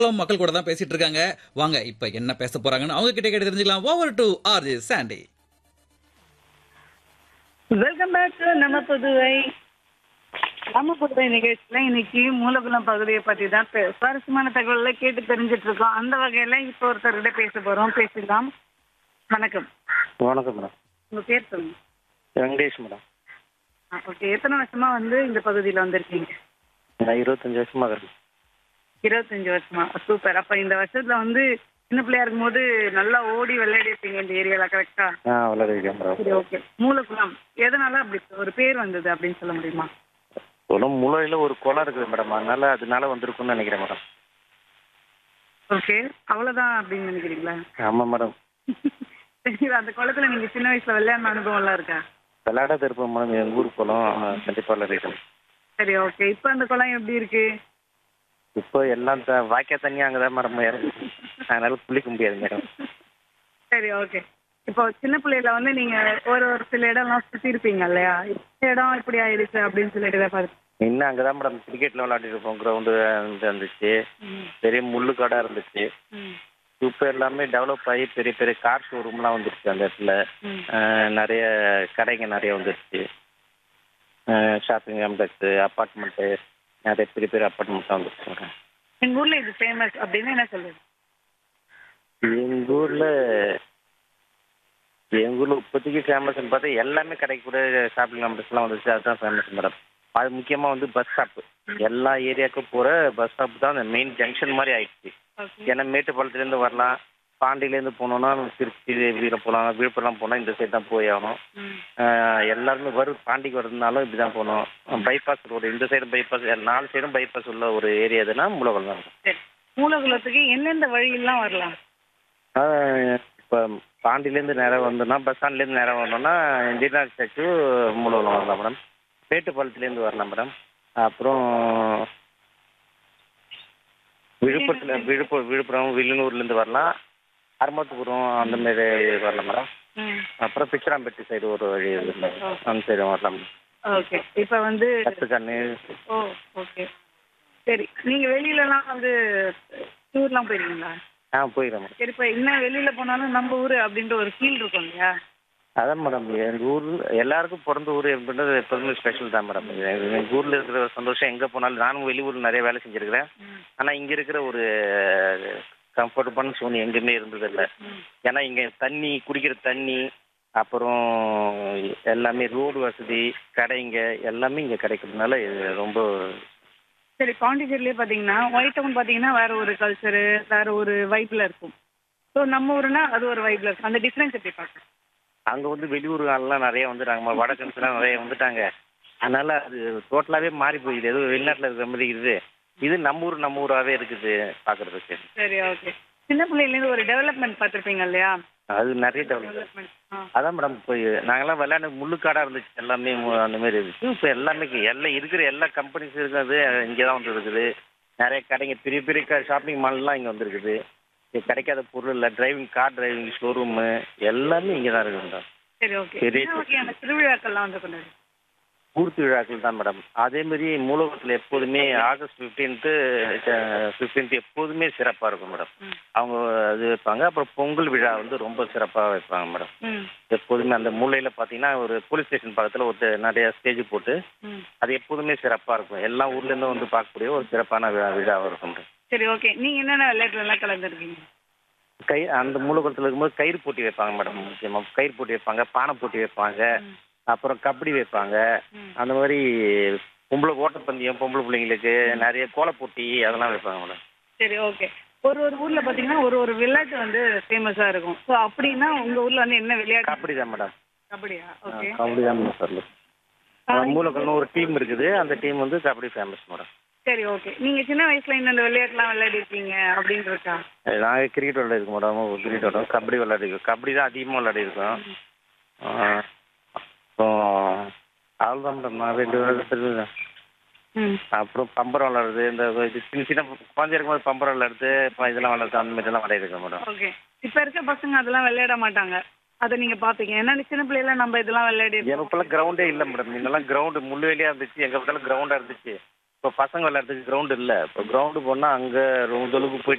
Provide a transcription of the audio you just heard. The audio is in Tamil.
மக்கள் கூட தான் பேசிட்டு இருக்காங்க வாங்க இப்ப என்ன பேச போறாங்கன்னு அவங்க கிட்ட கேட்டு தெரிஞ்சுக்கலாம் over to RJ Sandy welcome back to நம்ம புதுவை நம்ம புதுவை நிகழ்ச்சியில இன்னைக்கு மூலகுளம் பகுதியை பத்தி தான் பே- சுவாரஸ்யமான தகவல்களை கேட்டு தெரிஞ்சிட்டு இருக்கோம் அந்த வகையில இப்போ ஒருத்தர்கிட்ட பேச போறோம் பேசலாம் வணக்கம் வணக்கம் மேடம் உங்க பேர் சொல்லுங்க வெங்கடேஷ் மேடம் ஓகே எத்தனை வருஷமா வந்து இந்த பகுதியில வந்திருக்கீங்க நான் இருபத்தஞ்சு வருஷமா இருக்கேன் இருபத்தஞ்சு வருஷமா சூப்பர் அப்ப இந்த வருஷத்துல வந்து சின்ன பிள்ளையா இருக்கும்போது நல்லா ஓடி விளையாடி இருப்பீங்க இந்த ஏரியால கரெக்டா ஆ விளையாடிருக்கேன் மேடம் சரி ஓகே மூலகுளம் எதனால அப்படி ஒரு பேர் வந்தது அப்படின்னு சொல்ல முடியுமா குளம் முளையில ஒரு குளம் இருக்குது மேடம் அதனால அதனால வந்திருக்கும்னு நினைக்கிறேன் மேடம் ஓகே அவ்வளவுதான் அப்படின்னு நினைக்கிறீங்களா ஆமாம் மேடம் சரி அந்த குளத்துல நீங்க சின்ன வயசுல விளையாடின அனுபவம்லாம் இருக்கா விளையாடாத இருப்போம் மேடம் எங்கள் ஊர் குளம் கண்டிப்பாக விளையாடிருக்கேன் சரி ஓகே இப்போ அந்த குளம் எப்படி இருக்கு இப்போ எல்லாம் த வாய்க்கா தண்ணி அங்கே தான் மேடம் இறங்குது அதனால குளிக்க முடியாது மேடம் சரி ஓகே இப்போ சின்ன பிள்ளையில வந்து நீங்க ஒரு ஒரு சில இடம்லாம் சுத்தி இருப்பீங்க இல்லையா இந்த இடம் இப்படி ஆயிடுச்சு அப்படின்னு சொல்லிட்டு தான் பார்த்து இன்னும் அங்கே தான் மேடம் கிரிக்கெட்டில் விளையாடிட்டு இருப்போம் கிரவுண்டு இருந்துச்சு பெரிய முள்ளு கடை இருந்துச்சு இப்போ எல்லாமே டெவலப் ஆகி பெரிய பெரிய கார் ஷோரூம்லாம் வந்துருச்சு அந்த இடத்துல அஹ், நிறைய கடைங்க நிறைய வந்துருச்சு ஷாப்பிங் காம்ப்ளெக்ஸு அப்பார்ட்மெண்ட்டு நிறைய பெரிய பெரிய அப்பார்ட்மெண்ட்லாம் வந்துருச்சு மேடம் எங்க ஊர்ல இது ஃபேமஸ் அப்படின்னு என்ன சொல்லுது எங்கள் ஊரில் எங்கள் ஊரில் இப்போதைக்கு ஃபேமஸ்னு பார்த்தா எல்லாமே கிடைக்கக்கூடிய ஷாப்பிங் காம்ப்ளெக்ஸ்லாம் வந்துருச்சு அதுதான் ஃபேமஸ் மேடம் அது முக்கியமாக வந்து பஸ் ஸ்டாப்பு எல்லா ஏரியாவுக்கும் போகிற பஸ் ஸ்டாப் தான் அந்த மெயின் ஜங்ஷன் மாதிரி ஆயிடுச்சு ஏன்னா மேட்டுப்பாளையத்துலேருந்து வரலாம் பாண்டியிலேருந்து போனோம்னா திருச்சி வீரம் போகலாம் விழுப்புரம் போனால் இந்த சைடு தான் போய் ஆகணும் ஆஹ் எல்லாருமே வரும் பாண்டிக்கு வரதுனாலும் இப்படி தான் போகணும் பைபாஸ் ரோடு இந்த சைடு பைபாஸ் நாலு சைடும் பைபாஸ் உள்ள ஒரு ஏரியா எதுனா மூலவரம் தான் இருக்கும் சரி மூலகுலத்துக்கு எந்தெந்த வழியெல்லாம் வரலாம் இப்போ பாண்டியிலேருந்து நேராக வந்தோம்னா பஸ் ஸ்டாண்ட்லேருந்து நேராக வந்தோம்னா இந்தியன் ஸ்டாச்சு மூலவரம் வரலாம் மேடம் மேட்டுப்பாளையத்துலேருந்து வரலாம் மேடம் அப்புறம் விழுப்புரத்தில் விழுப்புரம் விழுப்புரம் வில்லுனூர்லேருந்து வரலாம் அருமத்துபுரம் அந்த மாதிரி வரலாம் மேடம் அப்புறம் பிச்சராம்பேட்டை சைடு ஒரு வழி இருக்குது மேடம். அந்த சைடு வரலாம் ஓகே இப்போ வந்து கத்துக்கண்ணு ஓ ஓகே சரி நீங்க வெளியிலலாம் வந்து டூர்லாம் போயிருக்கீங்களா ஆ போயிடுறேன் மேடம் சரி இப்போ இன்னும் வெளியில போனாலும் நம்ம ஊரு அப்படின்ற ஒரு ஃபீல் இருக்கும் இல்லையா அதான் மேடம் எங்கள் ஊர் எல்லாருக்கும் பிறந்த ஊர் அப்படின்றது எப்போதுமே ஸ்பெஷல் தான் மேடம் எங்கள் ஊரில் இருக்கிற ஒரு சந்தோஷம் எங்கே போனாலும் நானும் வெளியூரில் நிறைய வேலை செஞ்சுருக்கிறேன் ஆனால் இங்கே இருக்கிற ஒரு கம்ஃபர்டபுளான சூழ்நிலை எங்கேயுமே இருந்ததில்லை ஏன்னா இங்கே தண்ணி குடிக்கிற தண்ணி அப்புறம் எல்லாமே ரோடு வசதி கடைங்க எல்லாமே இங்கே கிடைக்கிறதுனால இது ரொம்ப சரி பாண்டிச்சேரியிலே பார்த்தீங்கன்னா ஒயிட் டவுன் பார்த்தீங்கன்னா வேற ஒரு கல்ச்சரு வேற ஒரு வைப்ல இருக்கும் ஸோ நம்ம ஊருனா அது ஒரு வைப்ல இருக்கும் அந்த டிஃப்ரென்ஸ் எப்படி பார்க்கலாம் அங்கே வந்து வெளியூர் ஆள்லாம் நிறைய வந்துட்டாங்க வடக்கன்ஸ்லாம் நிறைய வந்துட்டாங்க அதனால அது டோட்டலாகவே மாறி போயிடுது ஏதோ வெளிநாட்டில் இருக்கிற மாதிரி இருக்குது இது நம்ம ஊர் நம்ம ஊராகவே இருக்குது பார்க்குறதுக்கு சரி ஓகே சின்ன பிள்ளையிலேருந்து ஒரு டெவலப்மெண்ட் பார்த்துருப்பீங்க இல்லையா அது நிறைய டெவலப் டெவலப்மெண்ட் ஆ அதான் மேடம் இப்போ நாங்கெல்லாம் விளையாண்டு முள்ளுக்காடாக இருந்துச்சு எல்லாமே மு- அந்த மாதிரி இருந்துச்சு இப்போ எல்லாமே இங்க எல்லாம் இருக்கிற எல்லா கம்பெனிஸ் இருக்கிறது இங்கே தான் வந்து இருக்குது நிறைய கடைங்க பெரிய பெரிய ஷாப்பிங் மால்லாம் இங்கே வந்துருக்குது இங்கே கிடைக்காத பொருள் இல்லை டிரைவிங் கார் டிரைவிங் ஷோரூமு எல்லாமே இங்கே தான் இருக்குது மேடம் சரி ஓகே பெரிய- என்ன வகையான திருவிழாக்கள்லாம் வந்து கொண்டாடு பூர்த்தி விழாக்கள் தான் மேடம் அதே மாதிரி மூலகத்தில் எப்போதுமே ஆகஸ்ட் ஃபிஃப்டீன்த்து ஃபிஃப்டீன்த் எப்போதுமே சிறப்பாக இருக்கும் மேடம் ம். அவங்க இது வைப்பாங்க அப்புறம் பொங்கல் விழா வந்து ரொம்ப சிறப்பாக வைப்பாங்க மேடம் ம் எப்போதுமே அந்த மூலையில் பார்த்தீங்கன்னா ஒரு போலீஸ் ஸ்டேஷன் பக்கத்தில் ஒரு நிறைய ஸ்டேஜ் போட்டு ம் அது எப்போதுமே சிறப்பாக இருக்கும் எல்லா ஊர்லேருந்தும் வந்து பார்க்கக்கூடிய ஒரு சிறப்பான விழா விழாவாக இருக்கும் மேடம் சரி ஓகே நீங்க என்னென்ன விளையாட்டுலாம் கலந்துருக்கீங்க கை அந்த மூலகுளத்தில் இருக்கும்போது கயிறு போட்டி வைப்பாங்க மேடம் முக்கியமாக கயிறு போட்டி வைப்பாங்க பானை போட்டி வைப்பாங்க அப்புறம் கபடி வைப்பாங்க ம். அந்த மாதிரி பொம்பளை ஓட்டப்பந்தயம் பொம்பளை பிள்ளைங்களுக்கு நிறைய கோலப் போட்டி அதெல்லாம் வைப்பாங்க மேடம் சரி ஓகே ஒரு ஒரு ஊர்ல பாத்தீங்கன்னா ஒரு ஒரு விளையாட்டு வந்து ஃபேமஸா இருக்கும் ஸோ அப்படின்னா உங்க ஊர்ல வந்து என்ன விளையாட்டு கபடி தான் மேடம் கபடியா ஓகே கபடி தான் மேடம் சொல்லு மூலக்குளம்னு ஒரு டீம் இருக்குது அந்த டீம் வந்து கபடி ஃபேமஸ் மேடம் சரி ஓகே நீங்க சின்ன வயசுல இந்த விளையாட்டுலாம் விளையாடி இருக்கீங்க அப்படின்னு இருக்கா நாங்கள் கிரிக்கெட் விளையாடிருக்கோம் மேடம் கிரிக்கெட் விளையாடுவோம் கபடி விளையாடிருக்கோம் கபடி தான் அதிகமாக விளையாடிருக்கோம் ஆ, அப்புறம் அவ்வளோதான் மேடம் நான் ரெண்டு விளையாடுறது ம் அப்புறம் பம்பரம் விளையாடுறது இந்த இது சின்ன சின்ன குழந்தை இருக்கும்போது பம்பரம் விளையாடுறது இப்போ இதெல்லாம் விளையாடுறது அந்த மாதிரிலாம் விளையாடிருக்கோம் மேடம் ஓகே இப்ப இருக்க பசங்க அதெல்லாம் விளையாட மாட்டாங்க அதை நீங்க பாப்பீங்க ஏன்னா சின்ன பிள்ளைல நம்ம இதெல்லாம் விளையாடி இருக்கோம். எனக்கு இப்போல்லாம் கிரவுண்டே இல்லை மேடம் முன்னெல்லாம் கிரவுண்டு முள்ளுவேலியாக இருந்துச்சு எங்கே பார்த்தாலும் கிரவுண்டாக இருந்துச்சு இப்போ பசங்க விளையாடுறதுக்கு கிரவுண்ட் இல்லை இப்போ கிரவுண்டு போனால் அங்கே ரொம்ப தொலைவுக்கு போயிட்டு